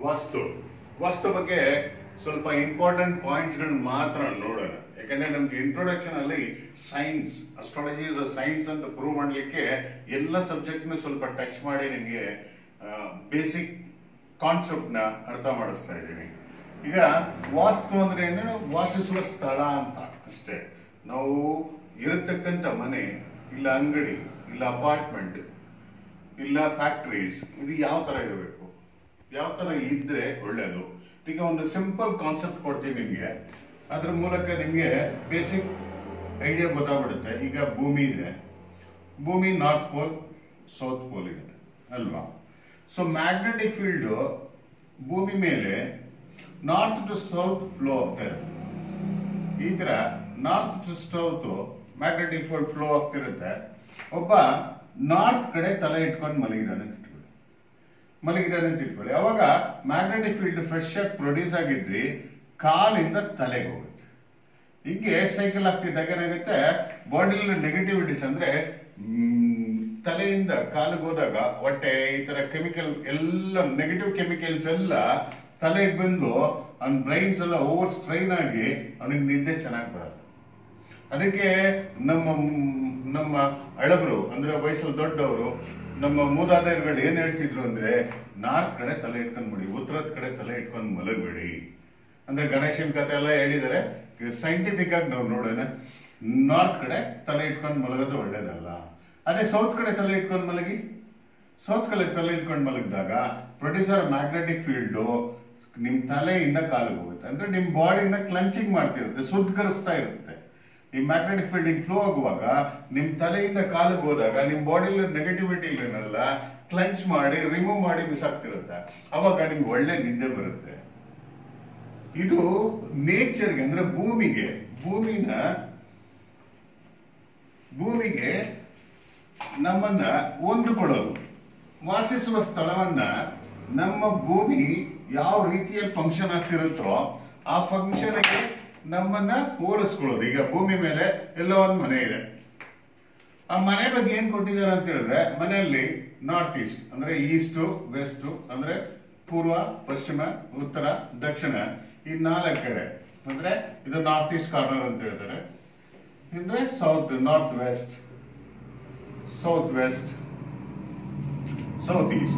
ವಾಸ್ತು ವಾಸ್ತು ಬಗ್ಗೆ ಸ್ವಲ್ಪ ಇಂಪಾರ್ಟೆಂಟ್ ಪಾಯಿಂಟ್ಸ್ಗಳನ್ನ ಮಾತ್ರ ನೋಡೋಣ ಯಾಕಂದ್ರೆ ನಮ್ಗೆ ಇಂಟ್ರೊಡಕ್ಷನ್ ಅಲ್ಲಿ science astrology is a science ಅಂತ ಪ್ರೂವ್ ಮಾಡ್ಲಿಕ್ಕೆ ಎಲ್ಲ ಸಬ್ಜೆಕ್ಟ್ನು ಸ್ವಲ್ಪ ಟಚ್ ಮಾಡಿ ನಿಮಗೆ ಬೇಸಿಕ್ ಕಾನ್ಸೆಪ್ಟ್ ನ ಅರ್ಥ ಮಾಡಿಸ್ತಾ ಇದ್ದೀನಿ ಈಗ ವಾಸ್ತು ಅಂದ್ರೆ ಏನು ವಾಸಿಸುವ ಸ್ಥಳ ಅಂತ ಅಷ್ಟೇ ನಾವು ಇರತಕ್ಕಂಥ ಮನೆ ಇಲ್ಲ ಅಂಗಡಿ ಇಲ್ಲ ಅಪಾರ್ಟ್ಮೆಂಟ್ ಇಲ್ಲ ಫ್ಯಾಕ್ಟ್ರೀಸ್ ಇದು ಯಾವ ತರ ಇರಬೇಕು ಯಾವ ತರ ಇದ್ರೆ ಒಳ್ಳೇದು ಈಗ ಒಂದು ಸಿಂಪಲ್ ಕಾನ್ಸೆಪ್ಟ್ ಕೊಡ್ತೀನಿ ನಿಮಗೆ ಅದ್ರ ಮೂಲಕ ನಿಮಗೆ ಬೇಸಿಕ್ ಐಡಿಯಾ ಗೊತ್ತಾಗ್ಬಿಡುತ್ತೆ ಈಗ ಭೂಮಿ ಇದೆ ಭೂಮಿ ನಾರ್ತ್ ಪೋಲ್ ಸೌತ್ ಪೋಲ್ ಇದೆ ಅಲ್ವಾ ಸೊ ಮ್ಯಾಗ್ನೆಟಿಕ್ ಫೀಲ್ಡ್ ಭೂಮಿ ಮೇಲೆ ನಾರ್ತ್ ಟು ಸೌತ್ ಫ್ಲೋ ಆಗ್ತಾ ಇರುತ್ತೆ ಈ ತರ north to south magnetic field flow ಆಗ್ತಿರುತ್ತೆ ಒಬ್ಬ ನಾರ್ತ್ ಕಡೆ ತಲೆ ಇಟ್ಕೊಂಡು ಮಲಗಿದಾನೆ ಅಂತ ಇಟ್ಕೊಳ್ಳಿ ಮಲಗಿದಾನೆ ಅಂತ ಇಟ್ಕೊಳ್ಳಿ ಅವಾಗ ಮ್ಯಾಗ್ನೆಟಿಕ್ ಫೀಲ್ಡ್ ಫ್ರೆಶ್ ಆಗಿ ಪ್ರೊಡ್ಯೂಸ್ ಆಗಿದ್ರಿ ಕಾಲಿಂದ ತಲೆಗೆ ಹೋಗುತ್ತೆ ಹಿಂಗೆ ಸೈಕಲ್ ಆಗ್ತಿದ್ದಾಗ ಏನಾಗುತ್ತೆ ಬಾಡಿಲಿ ನೆಗೆಟಿವಿಟೀಸ್ ಅಂದ್ರೆ ಮ್, ತಲೆಯಿಂದ ಕಾಲಿಗೆ ಹೋದಾಗ ಹೊಟ್ಟೆ ಈ ತರ ಕೆಮಿಕಲ್ ಎಲ್ಲ ನೆಗೆಟಿವ್ ಕೆಮಿಕಲ್ಸ್ ಎಲ್ಲ ತಲೆಗೆ ಬಂದು ಅವ್ನ ಬ್ರೈನ್ಸ್ ಎಲ್ಲ ಓವರ್ ಸ್ಟ್ರೈನ್ ಆಗಿ ಅವನಿಗೆ ನಿದ್ದೆ ಚೆನ್ನಾಗಿ ಬರಲ್ಲ ಅದಕ್ಕೆ ನಮ್ಮ ನಮ್ಮ ಹಳಬರು ಅಂದ್ರೆ ವಯಸ್ಸಲ್ಲಿ ದೊಡ್ಡವರು ನಮ್ಮ ಮೂದಾದಯರುಗಳು ಏನ್ ಹೇಳ್ತಿದ್ರು ಅಂದ್ರೆ ನಾರ್ತ್ ಕಡೆ ತಲೆ ಇಟ್ಕೊಂಡ್ ಬಿಡಿ ಉತ್ತರದ ಕಡೆ ತಲೆ ಇಟ್ಕೊಂಡ್ ಮಲಗಬೇಡಿ ಅಂದ್ರೆ ಗಣೇಶನ್ ಕಥೆ ಎಲ್ಲ ಹೇಳಿದ್ದಾರೆ ಸೈಂಟಿಫಿಕ್ ಆಗಿ ನಾವು ನೋಡೋಣ ನಾರ್ತ್ ಕಡೆ ತಲೆ ಇಟ್ಕೊಂಡು ಮಲಗೋದು ಒಳ್ಳೇದಲ್ಲ ಅದೇ ಸೌತ್ ಕಡೆ ತಲೆ ಇಟ್ಕೊಂಡು ಮಲಗಿ ಸೌತ್ ಕಡೆ ತಲೆ ಇಟ್ಕೊಂಡು ಮಲಗಿದಾಗ ಪ್ರೊಡ್ಯೂಸರ್ ಮ್ಯಾಗ್ನೆಟಿಕ್ ಫೀಲ್ಡ್ ನಿಮ್ ತಲೆಯಿಂದ ಕಾಲಿಗೆ ಹೋಗುತ್ತೆ ಅಂದ್ರೆ ನಿಮ್ ಬಾಡಿನ ಕ್ಲಂಚಿಂಗ್ ಮಾಡ್ತಿರುತ್ತೆ ಸುದ್ಗರಿಸ್ತಾ ಇರುತ್ತೆ ಈ ಮ್ಯಾಗ್ನೆಟಿಕ್ ಫೀಲ್ಡಿಂಗ್ ಫ್ಲೋ ಆಗುವಾಗ ನಿಮ್ ತಲೆಯಿಂದ ಕಾಲಿಗೆ ಹೋದಾಗ ನಿಮ್ ಬಾಡಿಲಿ ನೆಗೆಟಿವಿಟಿ ಏನೆಲ್ಲ ಕ್ಲಂಚ್ ಮಾಡಿ ರಿಮೂವ್ ಮಾಡಿ ಬಿಸಾಕ್ತಿರುತ್ತೆ ಅವಾಗ ನಿಮ್ಗೆ ಒಳ್ಳೆ ನಿದ್ದೆ ಬರುತ್ತೆ ಇದು ನೇಚರ್ಗೆ ಅಂದ್ರೆ ಭೂಮಿಗೆ ಭೂಮಿನ ಭೂಮಿಗೆ ನಮ್ಮನ್ನ ಹೊಂದಿಕೊಳ್ಳೋದು ವಾಸಿಸುವ ಸ್ಥಳವನ್ನ ನಮ್ಮ ಭೂಮಿ ಯಾವ ರೀತಿಯಲ್ಲಿ ಫಂಕ್ಷನ್ ಆಗ್ತಿರುತ್ತೋ ಆ ಫಂಕ್ಷನ್ಗೆ ನಮ್ಮನ್ನ ಹೋಲಿಸ್ಕೊಳ್ಳೋದು ಈಗ ಭೂಮಿ ಮೇಲೆ ಎಲ್ಲೋ ಒಂದು ಮನೆ ಇದೆ ಆ ಮನೆ ಬಗ್ಗೆ ಏನ್ ಕೊಟ್ಟಿದ್ದಾರೆ ಅಂತ ಹೇಳಿದ್ರೆ ಮನೆಯಲ್ಲಿ ನಾರ್ತ್ ಈಸ್ಟ್ ಅಂದ್ರೆ ಈಸ್ಟ್ ವೆಸ್ಟ್ ಅಂದ್ರೆ ಪೂರ್ವ ಪಶ್ಚಿಮ ಉತ್ತರ ದಕ್ಷಿಣ ಈ ನಾಲ್ಕು ಕಡೆ ಅಂದ್ರೆ ಇದು ನಾರ್ತ್ ಈಸ್ಟ್ ಕಾರ್ನರ್ ಅಂತ ಹೇಳ್ತಾರೆ ಅಂದ್ರೆ south north west south west south east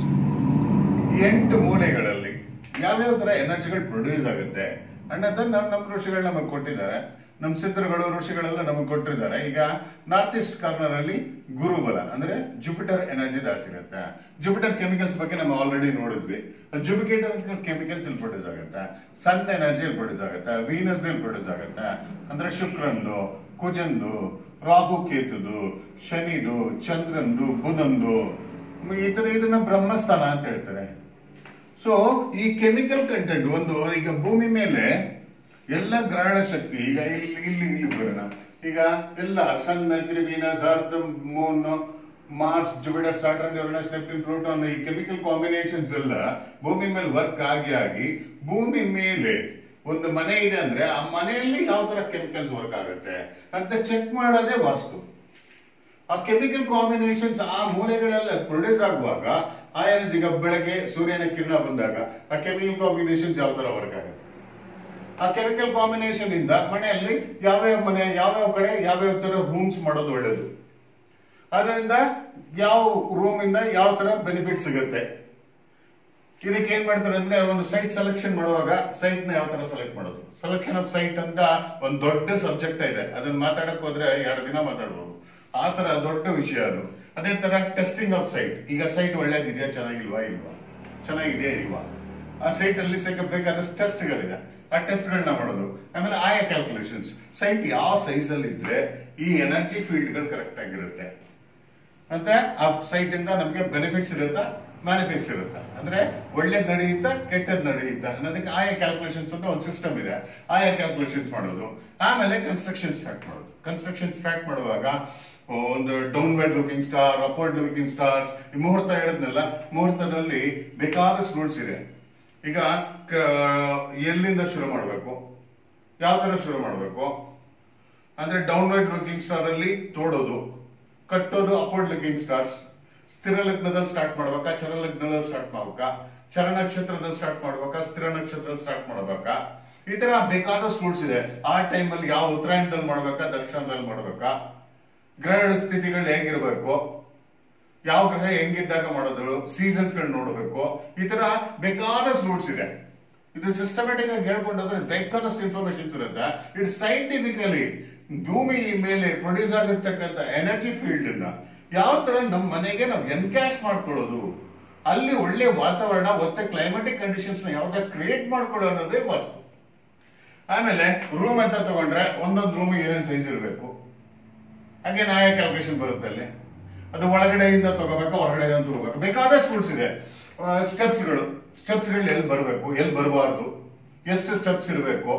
ಎಂಟು ಮೂಲೆಗಳಲ್ಲಿ ಯಾವ್ಯಾವ ತರ ಎನರ್ಜಿಗಳು ಪ್ರೊಡ್ಯೂಸ್ ಆಗುತ್ತೆ ಅನ್ನೋದನ್ನ ನಮ್ಮ ಋಷಿಗಳು ನಮಗೆ ಕೊಟ್ಟಿದ್ದಾರೆ ನಮ್ಮ ಸಿದ್ಧರುಗಳು ಋಷಿಗಳೆಲ್ಲ ನಮಗೆ ಕೊಟ್ಟಿದ್ದಾರೆ ಈಗ ನಾರ್ತ್ ಈಸ್ಟ್ ಕಾರ್ನರ್ ಅಲ್ಲಿ ಗುರುಬಲ ಅಂದ್ರೆ ಜುಪಿಟರ್ ಎನರ್ಜಿ ಜಾಸ್ತಿ ಇರುತ್ತೆ ಜುಪಿಟರ್ ಕೆಮಿಕಲ್ಸ್ ಬಗ್ಗೆ ನಾವು ಆಲ್ರೆಡಿ ನೋಡಿದ್ವಿ ಜುಪಿಟರ್ ಕೆಮಿಕಲ್ಸ್ ಇಲ್ಲಿ ಪ್ರೊಡ್ಯೂಸ್ ಆಗುತ್ತೆ ಸನ್ ಎನರ್ಜಿ ಇಲ್ಲಿ ಪ್ರೊಡ್ಯೂಸ್ ಆಗುತ್ತೆ ವೀನಸ್ ಇಲ್ಲಿ ಪ್ರೊಡ್ಯೂಸ್ ಆಗುತ್ತೆ ಅಂದ್ರೆ ಶುಕ್ರಂದು ಕುಜಂದು ರಾಹು ಕೇತುದು ಶನಿದು ಚಂದ್ರಂದು ಬುಧಂದು ಈ ತರ ಇದನ್ನ ಬ್ರಹ್ಮಸ್ಥಾನ ಅಂತ ಹೇಳ್ತಾರೆ ಸೊ ಈ ಕೆಮಿಕಲ್ ಕಂಟೆಂಟ್ ಒಂದು ಈಗ ಭೂಮಿ ಮೇಲೆ ಎಲ್ಲ ಗ್ರಹಣ ಶಕ್ತಿ ಈಗ ಇಲ್ಲಿ ಇಲ್ಲಿ ಇಲ್ಲಿ ಬರೋಣ ಈಗ ಎಲ್ಲ sun Mercury Venus earth moon Mars Jupiter Saturn Uranus Neptune Pluto ಈ ಕೆಮಿಕಲ್ ಕಾಂಬಿನೇಷನ್ಸ್ ಎಲ್ಲ ಭೂಮಿ ಮೇಲೆ ವರ್ಕ್ ಆಗಿ ಆಗಿ ಭೂಮಿ ಮೇಲೆ ಒಂದು ಮನೆ ಇದೆ ಅಂದ್ರೆ ಆ ಮನೆಯಲ್ಲಿ ಯಾವ ತರ ಕೆಮಿಕಲ್ಸ್ ವರ್ಕ್ ಆಗುತ್ತೆ ಅಂತ ಚೆಕ್ ಮಾಡೋದೇ ವಾಸ್ತು ಆ ಕೆಮಿಕಲ್ ಕಾಂಬಿನೇಷನ್ಸ್ ಆ ಮೂಲೆಗಳೆಲ್ಲ ಪ್ರೊಡ್ಯೂಸ್ ಆಗುವಾಗ ಆ ಎನರ್ಜಿ ಈಗ ಬೆಳಗ್ಗೆ ಸೂರ್ಯನ ಕಿರಣ ಬಂದಾಗ ಆ ಕೆಮಿಕಲ್ ಕಾಂಬಿನೇಷನ್ಸ್ ಯಾವ ತರ ವರ್ಕ್ ಆಗುತ್ತೆ ಆ ಕೆಮಿಕಲ್ ಕಾಂಬಿನೇಷನ್ ಇಂದ ಮನೆಯಲ್ಲಿ ಯಾವ್ಯಾವ ಮನೆ ಯಾವ್ಯಾವ ಕಡೆ ಯಾವ್ಯಾವ ತರ ರೂಮ್ಸ್ ಮಾಡೋದು ಒಳ್ಳೇದು ಅದರಿಂದ ಯಾವ ರೂಮ್ ಇಂದ ಯಾವ ತರ ಬೆನಿಫಿಟ್ ಸಿಗುತ್ತೆ ಇದಕ್ಕೆ ಏನ್ ಮಾಡ್ತಾರೆ ಅಂದ್ರೆ ಒಂದು ಸೈಟ್ ಸೆಲೆಕ್ಷನ್ ಮಾಡುವಾಗ ಸೈಟ್ ನ ಯಾವ ತರ ಸೆಲೆಕ್ಟ್ ಮಾಡೋದು ಸೆಲೆಕ್ಷನ್ ಆಫ್ ಸೈಟ್ ಅಂತ ಒಂದು ದೊಡ್ಡ ಸಬ್ಜೆಕ್ಟ್ ಇದೆ ಅದನ್ನ ಮಾತಾಡಕ್ ಹೋದ್ರೆ ಎರಡು ದಿನ ಮಾತಾಡ್ಬೋದು ಆ ತರ ದೊಡ್ಡ ವಿಷಯ ಅದು ಅದೇ ತರ ಟೆಸ್ಟಿಂಗ್ ಆಫ್ ಸೈಟ್ ಈಗ ಸೈಟ್ ಒಳ್ಳೇದಿದೆಯಾ ಚೆನ್ನಾಗಿಲ್ವಾ ಇಲ್ವಾ ಚೆನ್ನಾಗಿದೆಯಾ ಇಲ್ವಾ ಆ ಸೈಟ್ ಅಲ್ಲಿ ಬೇಕಾದಷ್ಟು ಟೆಸ್ಟ್ಗಳಿದೆ ಆ ಟೆಸ್ಟ್ಗಳನ್ನ ಮಾಡೋದು ಆಮೇಲೆ ಆಯಾ ಕ್ಯಾಲ್ಕುಲೇಷನ್ಸ್ ಸೈಟ್ ಯಾವ ಸೈಜ್ ಅಲ್ಲಿ ಇದ್ರೆ ಈ ಎನರ್ಜಿ ಫೀಲ್ಡ್ಗಳು ಕರೆಕ್ಟ್ ಆಗಿರುತ್ತೆ ಮತ್ತೆ ಆ ಸೈಟ್ ಇಂದ ನಮಗೆ ಬೆನಿಫಿಟ್ಸ್ ಇರುತ್ತಾ ಮ್ಯಾನಿಫಿಟ್ಸ್ ಇರುತ್ತಾ ಅಂದ್ರೆ ಒಳ್ಳೇದ್ ನಡೆಯುತ್ತಾ ಕೆಟ್ಟದ್ ನಡೆಯುತ್ತಾ ಅನ್ನೋದಕ್ಕೆ ಆಯಾ ಕ್ಯಾಲ್ಕುಲೇಷನ್ಸ್ ಅಂತ ಒಂದು ಸಿಸ್ಟಮ್ ಇದೆ ಆಯಾ ಕ್ಯಾಲ್ಕುಲೇಷನ್ಸ್ ಮಾಡೋದು ಆಮೇಲೆ ಕನ್ಸ್ಟ್ರಕ್ಷನ್ ಸ್ಟಾರ್ಟ್ ಮಾಡೋದು ಕನ್ಸ್ಟ್ರಕ್ಷನ್ ಸ್ಟಾರ್ಟ್ ಮಾಡುವಾಗ ಒಂದು downward looking star upward looking stars ಈ ಮುಹೂರ್ತ ಹೇಳಿದ್ನಲ್ಲ ಮುಹೂರ್ತದಲ್ಲಿ ಬೇಕಾದಷ್ಟು ರೂಲ್ಸ್ ಇದೆ ಈಗ ಕ- ಎಲ್ಲಿಂದ ಶುರು ಮಾಡಬೇಕು ಯಾವ ತರ ಶುರು ಮಾಡಬೇಕು ಅಂದ್ರೆ ಡೌನ್ವರ್ಡ್ ಲುಕಿಂಗ್ ಸ್ಟಾರ್ ಅಲ್ಲಿ ತೋಡೋದು ಕಟ್ಟೋದು ಅಪ್ವರ್ಡ್ ಲುಕಿಂಗ್ ಸ್ಟಾರ್ಸ್ ಸ್ಥಿರ ಲಗ್ನದಲ್ಲಿ ಸ್ಟಾರ್ಟ್ ಮಾಡ್ಬೇಕಾ ಚರ ಲಗ್ನದಲ್ಲಿ ಸ್ಟಾರ್ಟ್ ಮಾಡ್ಬೇಕಾ ಚರ ನಕ್ಷತ್ರದಲ್ಲಿ ಸ್ಟಾರ್ಟ್ ಮಾಡ್ಬೇಕಾ ಸ್ಥಿರ ನಕ್ಷತ್ರದಲ್ಲಿ ಸ್ಟಾರ್ಟ್ ಮಾಡ್ಬೇಕಾ ಈ ತರ ಬೇಕಾದಷ್ಟು ರೂಲ್ಸ್ ಇದೆ ಆ ಟೈಮಲ್ಲಿ ಯಾವ ಉತ್ತರಾಯಣದಲ್ಲಿ ಮಾಡ್ಬೇಕಾ ದಕ್ಷಿಣದಲ್ಲಿ ಮಾಡ್ಬೇಕಾ ಗ್ರಹಣ ಸ್ಥಿತಿಗಳು ಹೇಗಿರ್ಬೇಕು ಯಾವ ಗ್ರಹ ಹೆಂಗಿದ್ದಾಗ ಮಾಡೋದು ಸೀಸನ್ಸ್ ಗಳು ನೋಡಬೇಕು ಈ ತರ ಬೇಕಾದಷ್ಟು ರೂಲ್ಸ್ ಇದೆ ಇದು ಸಿಸ್ಟಮ್ಯಾಟಿಕ್ ಆಗಿ ಹೇಳ್ಕೊಂಡೋದ್ರೆ ಬೇಕಾದಷ್ಟು ಇನ್ಫಾರ್ಮೇಶನ್ಸ್ ಇರುತ್ತೆ ಇದು ಸೈಂಟಿಫಿಕಲಿ ಭೂಮಿ ಮೇಲೆ ಪ್ರೊಡ್ಯೂಸ್ ಆಗಿರ್ತಕ್ಕಂಥ ಎನರ್ಜಿ ಫೀಲ್ಡ್ ನ ಯಾವ ತರ ನಮ್ಮ ಮನೆಗೆ ನಾವು ಎನ್ಕ್ಯಾಶ್ ಮಾಡ್ಕೊಳ್ಳೋದು ಅಲ್ಲಿ ಒಳ್ಳೆ ವಾತಾವರಣ ಮತ್ತೆ ಕ್ಲೈಮೆಟಿಕ್ ಕಂಡೀಷನ್ಸ್ ನ ಯಾವ್ದಾಗ ಕ್ರಿಯೇಟ್ ಮಾಡ್ಕೊಳ್ಳೋ ಅನ್ನೋದೇ ವಾಸ್ತು ಆಮೇಲೆ ರೂಮ್ ಅಂತ ತಗೊಂಡ್ರೆ ಒಂದೊಂದು ರೂಮ್ ಏನೇನ್ ಸೈಜ್ ಇರಬೇಕು ಹಾಗೆ ನಾಯ ಕ್ಯಾಲ್ಕುಲೇಷನ್ ಬರುತ್ತೆ ಅಲ್ಲಿ ಅದು ಒಳಗಡೆಯಿಂದ ತಗೋಬೇಕಾ ಹೊರಗಡೆಯಿಂದ ತಗೋಬೇಕು ಬೇಕಾದಷ್ಟು ರೂಲ್ಸ್ ಇದೆ ಸ್ಟೆಪ್ಸ್ಗಳು ಸ್ಟೆಪ್ಸ್ಗಳು ಎಲ್ಲಿ ಬರಬೇಕು ಎಲ್ಲಿ ಬರಬಾರ್ದು ಎಷ್ಟು ಸ್ಟೆಪ್ಸ್ ಇರಬೇಕು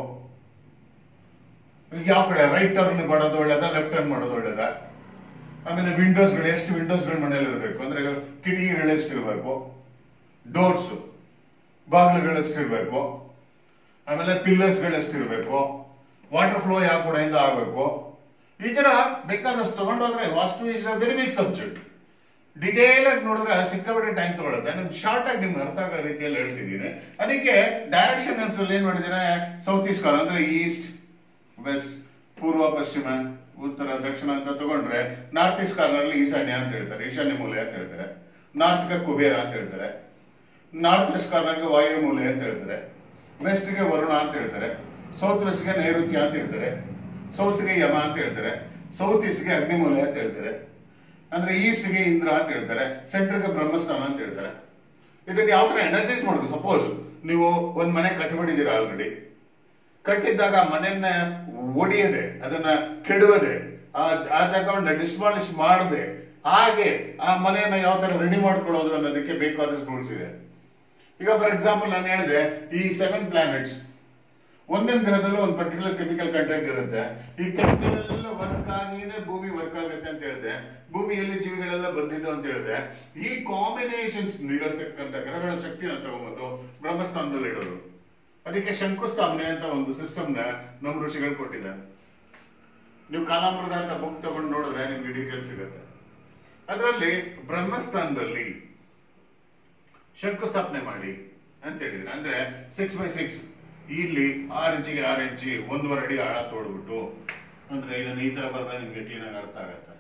ಯಾವ ಕಡೆ ರೈಟ್ ಟರ್ನ್ ಮಾಡೋದು ಒಳ್ಳೇದ ಲೆಫ್ಟ್ ಟರ್ನ್ ಮಾಡೋದು ಒಳ್ಳೇದ ಆಮೇಲೆ ವಿಂಡೋಸ್ಗಳು ಎಷ್ಟು ವಿಂಡೋಸ್ಗಳು ಮನೇಲಿ ಇರಬೇಕು ಅಂದ್ರೆ ಕಿಟಕಿಗಳು ಎಷ್ಟು ಇರಬೇಕು ಡೋರ್ಸ್ ಬಾಗಿಲುಗಳು ಎಷ್ಟು ಇರಬೇಕು ಆಮೇಲೆ ಪಿಲ್ಲರ್ಸ್ಗಳು ಎಷ್ಟು ಇರಬೇಕು ವಾಟರ್ ಫ್ಲೋ ಯಾವ ಕಡೆಯಿಂದ ಆಗಬೇಕು ಈ ತರ ಬೇಕಾದಷ್ಟು ತಗೊಂಡೋದ್ರೆ vastu is a very big subject detail ಆಗಿ ನೋಡಿದ್ರೆ ಸಿಕ್ಕಾಪಟ್ಟೆ ಟೈಮ್ ತಗೊಳುತ್ತೆ ನಿಮ್ಗೆ ಶಾರ್ಟ್ ಆಗಿ ನಿಮ್ಗೆ ಅರ್ಥ ಆಗೋ ರೀತಿಯಲ್ಲಿ ಹೇಳ್ತಿದ್ದೀನಿ ಅದಕ್ಕೆ ಡೈರೆಕ್ಷನ್ ಅಲ್ಲಿ ಏನ್ ಮಾಡಿದ್ರೆ ಸೌತ್ ಈಸ್ಟ್ ಕಾರ್ನರ್ ಅಂದ್ರೆ ಈಸ್ಟ್ ವೆಸ್ಟ್ ಪೂರ್ವ ಪಶ್ಚಿಮ ಉತ್ತರ ದಕ್ಷಿಣ ಅಂತ ತಗೊಂಡ್ರೆ ನಾರ್ತ್ ಈಸ್ಟ್ ಕಾರ್ನರ್ ಅಲ್ಲಿ ಈಶಾನ್ಯ ಅಂತ ಹೇಳ್ತಾರೆ ಈಶಾನ್ಯ ಮೂಲೆ ಅಂತ ಹೇಳ್ತಾರೆ ನಾರ್ತ್ಗೆ ಕುಬೇರ ಅಂತ ಹೇಳ್ತಾರೆ ನಾರ್ತ್ ವೆಸ್ಟ್ ಕಾರ್ನರ್ಗೆ ವಾಯು ಮೂಲೆ ಅಂತ ಹೇಳ್ತಾರೆ ವೆಸ್ಟ್ಗೆ ವರುಣ ಅಂತ ಹೇಳ್ತಾರೆ ಸೌತ್ ವೆಸ್ಟ್ಗೆ ನೈಋತ್ಯ ಅಂತ ಹೇಳ್ತಾರೆ ಸೌತ್ಗೆ ಯಮ ಅಂತ ಹೇಳ್ತಾರೆ ಸೌತ್ ಈಸ್ಟ್ಗೆ ಅಗ್ನಿಮೂಲೆ ಅಂತ ಹೇಳ್ತಾರೆ ಅಂದ್ರೆ ಈಸ್ಟ್ಗೆ ಇಂದ್ರ ಅಂತ ಹೇಳ್ತಾರೆ ಸೆಂಟರ್ಗೆ ಬ್ರಹ್ಮಸ್ಥಾನ ಅಂತ ಹೇಳ್ತಾರೆ ಇದಕ್ಕೆ ಯಾವ ತರ ಎನರ್ಜೈಸ್ ಮಾಡುದು ಸಪೋಸ್ ನೀವು ಒಂದ್ ಮನೆ ಕಟ್ಬಿಟ್ಟಿದ್ದೀರಾ ಆಲ್ರೆಡಿ ಕಟ್ಟಿದ್ದಾಗ ಆ ಮನೆಯನ್ನ ಒಡೆಯದೆ ಅದನ್ನ ಕೆಡವದೆ ಆ ಆ ಜಾಗವನ್ನ ಡಿಸ್ಮಾಲಿಶ್ ಮಾಡದೆ ಹಾಗೆ ಆ ಮನೆಯನ್ನ ಯಾವ ತರ ರೆಡಿ ಮಾಡ್ಕೊಳ್ಳೋದು ಅನ್ನೋದಕ್ಕೆ ಬೇಕಾದಷ್ಟು ರೂಲ್ಸ್ ಇದೆ ಈಗ ಫಾರ್ ಎಕ್ಸಾಂಪಲ್ ನಾನು ಹೇಳಿದೆ ಈ ಸೆವೆನ್ ಪ್ಲಾನೆಟ್ಸ್ ಒಂದೊಂದು ಗ್ರಹದಲ್ಲೂ ಒಂದು ಪರ್ಟಿಕ್ಯುಲರ್ ಕೆಮಿಕಲ್ ಕಂಟೆಂಟ್ ಇರುತ್ತೆ ಈ ಕೆಮಿಕಲ್ ಎಲ್ಲ ವರ್ಕ್ ಆಗಿನೇ ಭೂಮಿ ವರ್ಕ್ ಆಗುತ್ತೆ ಅಂತ ಹೇಳಿದೆ ಭೂಮಿಯಲ್ಲಿ ಜೀವಿಗಳೆಲ್ಲ ಬಂದಿದ್ದು ಅಂತ ಹೇಳಿದೆ ಈ ಕಾಂಬಿನೇಷನ್ಸ್ ಇರತಕ್ಕಂಥ ಗ್ರಹಗಳ ಶಕ್ತಿನ ತಗೊಂಬಂದು ಬ್ರಹ್ಮಸ್ಥಾನದಲ್ಲಿ ಇಡೋದು ಅದಕ್ಕೆ ಶಂಕುಸ್ಥಾಪನೆ ಅಂತ ಒಂದು ಸಿಸ್ಟಮ್ ನ ನಮ್ಮ ಋಷಿಗಳು ಕೊಟ್ಟಿದ್ದಾರೆ ನೀವು ಕಾಲಾಮೃತ ಅಂತ ಬುಕ್ ತಗೊಂಡು ನೋಡಿದ್ರೆ ನಿಮ್ಗೆ ಡೀಟೇಲ್ ಸಿಗುತ್ತೆ ಅದರಲ್ಲಿ ಬ್ರಹ್ಮಸ್ಥಾನದಲ್ಲಿ ಶಂಕುಸ್ಥಾಪನೆ ಮಾಡಿ ಅಂತ ಹೇಳಿದ್ರೆ ಅಂದ್ರೆ ಸಿಕ್ಸ್ ಬೈ ಸಿಕ್ಸ್ ಇಲ್ಲಿ ಆರು ಇಂಚಿಗೆ ಆರು ಇಂಚಿ ಒಂದೂವರೆ ಅಡಿ ಆಳ ತೋಡ್ಬಿಟ್ಟು ಅಂದ್ರೆ ಇದನ್ನ ಈ ತರ ಬರೆದ್ರೆ ನಿಮ್ಗೆ ಕ್ಲೀನ್ ಆಗಿ ಅರ್ಥ ಆಗತ್ತೆ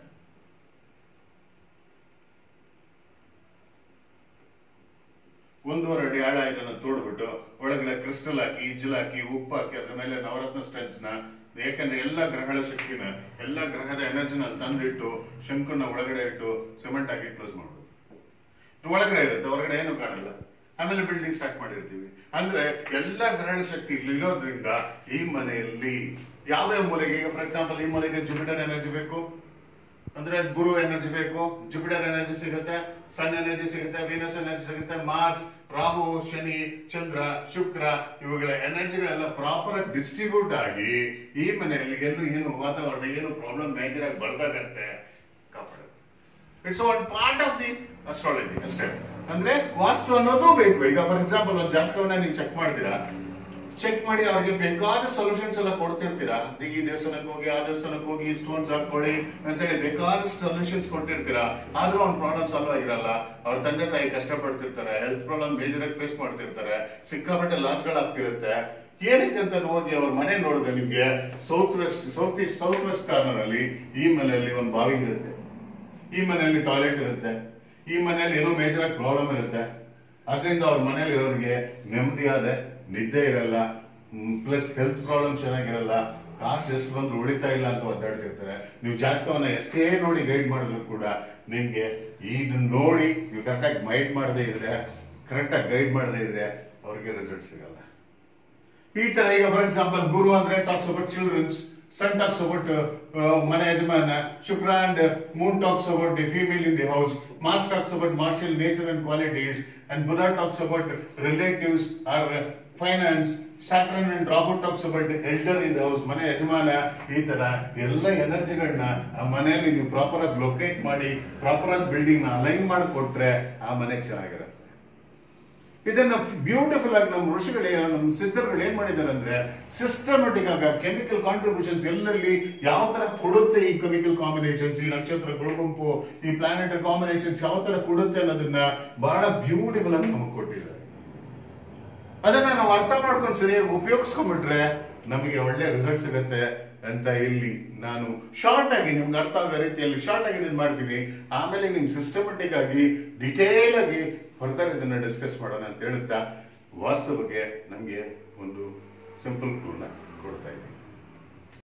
ಒಂದೂವರೆ ಅಡಿ ಆಳ ಇದನ್ನ ತೋಡ್ಬಿಟ್ಟು ಒಳಗಡೆ ಕ್ರಿಸ್ಟಲ್ ಹಾಕಿ ಇಜ್ಜಲ್ ಹಾಕಿ ಉಪ್ಪು ಹಾಕಿ ಅದ್ರ ಮೇಲೆ ನವರತ್ನ ಸ್ಟೆನ್ಸ್ ನ ಯಾಕಂದ್ರೆ ಎಲ್ಲ ಗ್ರಹಗಳ ಶಕ್ತಿನ ಎಲ್ಲ ಗ್ರಹದ ಎನರ್ಜಿನ ತಂದಿಟ್ಟು ಶಂಕುನ ಒಳಗಡೆ ಇಟ್ಟು ಸಿಮೆಂಟ್ ಹಾಕಿ ಕ್ಲೋಸ್ ಮಾಡ್ಬೋದು ಇದು ಒಳಗಡೆ ಇರುತ್ತೆ ಹೊರಗಡೆ ಏನು ಕಾಣಲ್ಲ ಆಮೇಲೆ ಬಿಲ್ಡಿಂಗ್ ಸ್ಟಾರ್ಟ್ ಮಾಡಿರ್ತೀವಿ ಅಂದ್ರೆ ಎಲ್ಲ ಗ್ರಹಣ ಶಕ್ತಿ ಇಲ್ಲಿ ಇರೋದ್ರಿಂದ ಈ ಮನೆಯಲ್ಲಿ ಯಾವ್ಯಾವ ಮೂಲೆಗೆ ಈಗ ಫಾರ್ ಎಕ್ಸಾಂಪಲ್ ಈ ಮೂಲೆಗೆ ಜುಪಿಟರ್ ಎನರ್ಜಿ ಬೇಕು ಅಂದ್ರೆ ಗುರು ಎನರ್ಜಿ ಬೇಕು ಜುಪಿಟರ್ ಎನರ್ಜಿ ಸಿಗುತ್ತೆ ಸನ್ ಎನರ್ಜಿ ಸಿಗುತ್ತೆ ವೀನಸ್ ಎನರ್ಜಿ ಸಿಗುತ್ತೆ ಮಾರ್ಸ್ ರಾಹು ಶನಿ ಚಂದ್ರ ಶುಕ್ರ ಇವುಗಳ ಎನರ್ಜಿಗಳೆಲ್ಲ ಪ್ರಾಪರ್ ಆಗಿ ಡಿಸ್ಟ್ರಿಬ್ಯೂಟ್ ಆಗಿ ಈ ಮನೆಯಲ್ಲಿ ಎಲ್ಲೂ ಏನು ವಾತಾವರಣ ಏನು ಪ್ರಾಬ್ಲಮ್ ಮೇಜರ್ ಆಗಿ ಬರ್ದಾಗತ್ತೆ ಕಾಪಾಡುತ್ತೆ it's one part of the astrology ಅಷ್ಟೇ ಅಂದ್ರೆ ವಾಸ್ತು ಅನ್ನೋದು ಬೇಕು ಈಗ ಫಾರ್ ಎಕ್ಸಾಂಪಲ್ ಒಂದು ಜಾತಕವನ್ನ ನೀವು ಚೆಕ್ ಮಾಡ್ತೀರಾ ಚೆಕ್ ಮಾಡಿ ಅವ್ರಿಗೆ ಬೇಕಾದ ಸೊಲ್ಯೂಷನ್ಸ್ ಎಲ್ಲ ಕೊಡ್ತಿರ್ತೀರಾ ಈಗ ಈ ದೇವಸ್ಥಾನಕ್ಕೆ ಹೋಗಿ ಆ ದೇವಸ್ಥಾನಕ್ಕೆ ಹೋಗಿ ಸ್ಟೋನ್ಸ್ ಹಾಕೊಳ್ಳಿ ಅಂತೇಳಿ ಬೇಕಾದ ಸೊಲ್ಯೂಷನ್ಸ್ ಕೊಟ್ಟಿರ್ತೀರಾ ಆದ್ರೂ ಅವ್ನ ಪ್ರಾಬ್ಲಮ್ ಸಾಲ್ವ್ ಆಗಿರಲ್ಲ ಅವ್ರ ತಂದೆ ತಾಯಿ ಕಷ್ಟಪಡ್ತಿರ್ತಾರೆ ಹೆಲ್ತ್ ಪ್ರಾಬ್ಲಮ್ ಮೇಜರ್ ಆಗಿ ಫೇಸ್ ಮಾಡ್ತಿರ್ತಾರೆ ಸಿಕ್ಕಾಪಟ್ಟೆ ಲಾಸ್ ಗಳಾಗ್ತಿರುತ್ತೆ ಏನಕ್ಕೆ ಅಂತ ಹೋಗಿ ಅವ್ರ ಮನೆ ನೋಡಿದ್ರೆ ನಿಮ್ಗೆ south west south east south west corner ಅಲ್ಲಿ ಈ ಮನೆಯಲ್ಲಿ ಒಂದು ಬಾವಿ ಇರುತ್ತೆ ಈ ಮನೆಯಲ್ಲಿ ಟಾಯ್ಲೆಟ್ ಇರುತ್ತೆ ಈ ಮನೆಯಲ್ಲಿ ಏನೋ ಮೇಜರ್ ಆಗಿ ಪ್ರಾಬ್ಲಮ್ ಇರುತ್ತೆ ಅದರಿಂದ ಅವ್ರ ಮನೇಲಿ ಇರೋರಿಗೆ ನೆಮ್ಮದಿಯಾದ ನಿದ್ದೆ ಇರಲ್ಲ ಪ್ಲಸ್ ಹೆಲ್ತ್ ಪ್ರಾಬ್ಲಮ್ ಚೆನ್ನಾಗಿರಲ್ಲ ಕಾಸು ಎಷ್ಟು ಬಂದ್ರು ಉಳಿತಾ ಇಲ್ಲ ಅಂತ ಒದ್ದಾಡ್ತಿರ್ತಾರೆ ನೀವು ಜಾತಕವನ್ನ ಎಷ್ಟೇ ನೋಡಿ ಗೈಡ್ ಮಾಡಿದ್ರು ಕೂಡ ನಿಮ್ಗೆ ಇದನ್ನ ನೋಡಿ ನೀವು ಕರೆಕ್ಟಾಗಿ ಗೈಡ್ ಮಾಡದೇ ಇದ್ರೆ ಕರೆಕ್ಟಾಗಿ ಗೈಡ್ ಮಾಡದೇ ಇದ್ರೆ ಅವ್ರಿಗೆ ರಿಸಲ್ಟ್ ಸಿಗಲ್ಲ ಈ ತರ ಈಗ ಫಾರ್ ಎಕ್ಸಾಂಪಲ್ ಗುರು ಅಂದ್ರೆ talks about childrens sun talks about ಮನೆ ಯಜಮಾನ Shukra and moon talks about the female in the house Mars talks about martial nature and qualities and Budha talks about relatives or finance Saturn and Robert talks about elder in the house ಮನೆ ಯಜಮಾನ ಈ ತರ ಎಲ್ಲ ಎನರ್ಜಿಗಳನ್ನ ಆ ಮನೆಯಲ್ಲಿ ನೀವು proper ಆಗಿ locate ಮಾಡಿ ಪ್ರಾಪರ್ ಆಗಿ ಬಿಲ್ಡಿಂಗ್ ನ ಅಲೈನ್ ಮಾಡಿಕೊಟ್ರೆ ಆ ಮನೆ ಚೆನ್ನಾಗಿರುತ್ತೆ ಇದನ್ನ ಬ್ಯೂಟಿಫುಲ್ ಆಗಿ ನಮ್ಮ ಋಷಿಗಳು ನಮ್ಮ ಸಿದ್ಧರುಗಳು ಏನ್ ಮಾಡಿದ್ದಾರೆ ಅಂದ್ರೆ ಸಿಸ್ಟಮೆಟಿಕ್ ಆಗ ಕೆಮಿಕಲ್ ಕಾಂಟ್ರಿಬ್ಯೂಷನ್ಸ್ ಎಲ್ಲೆಲ್ಲಿ ಯಾವ ತರ ಕೊಡುತ್ತೆ ಈ ಕೆಮಿಕಲ್ ಕಾಂಬಿನೇಷನ್ಸ್ ಈ ನಕ್ಷತ್ರಗಳ ಗುಂಪು ಈ ಪ್ಲಾನೆಟ್ ಕಾಂಬಿನೇಷನ್ಸ್ ಯಾವ ತರ ಕೊಡುತ್ತೆ ಅನ್ನೋದನ್ನ ಬಹಳ ಬ್ಯೂಟಿಫುಲ್ ಆಗಿ ನಮಗೆ ಕೊಟ್ಟಿದ್ದಾರೆ ಅದನ್ನ ನಾವು ಅರ್ಥ ಮಾಡ್ಕೊಂಡು ಸರಿಯಾಗಿ ಉಪಯೋಗಿಸ್ಕೊಂಡ್ಬಿಟ್ರೆ ನಮಗೆ ಒಳ್ಳೆ ರಿಸಲ್ಟ್ ಸಿಗುತ್ತೆ ಅಂತ ಇಲ್ಲಿ ನಾನು ಶಾರ್ಟ್ ಆಗಿ ನಿಮ್ಗೆ ಅರ್ಥ ಆಗೋ ರೀತಿಯಲ್ಲಿ ಶಾರ್ಟ್ ಆಗಿ ಇದನ್ನ ಮಾಡ್ತೀನಿ ಆಮೇಲೆ ನಿಮ್ ಸಿಸ್ಟಮೆಟಿಕ್ ಆಗಿ ಡಿಟೇಲ್ ಆಗಿ ಫರ್ದರ್ ಇದನ್ನ ಡಿಸ್ಕಸ್ ಮಾಡೋಣ ಅಂತ ಹೇಳುತ್ತಾ ವಾಸ್ತು ಬಗ್ಗೆ ನಮಗೆ ಒಂದು ಸಿಂಪಲ್ ಕ್ಲೂನ ಕೊಡ್ತಾ ಇದ್ದೀನಿ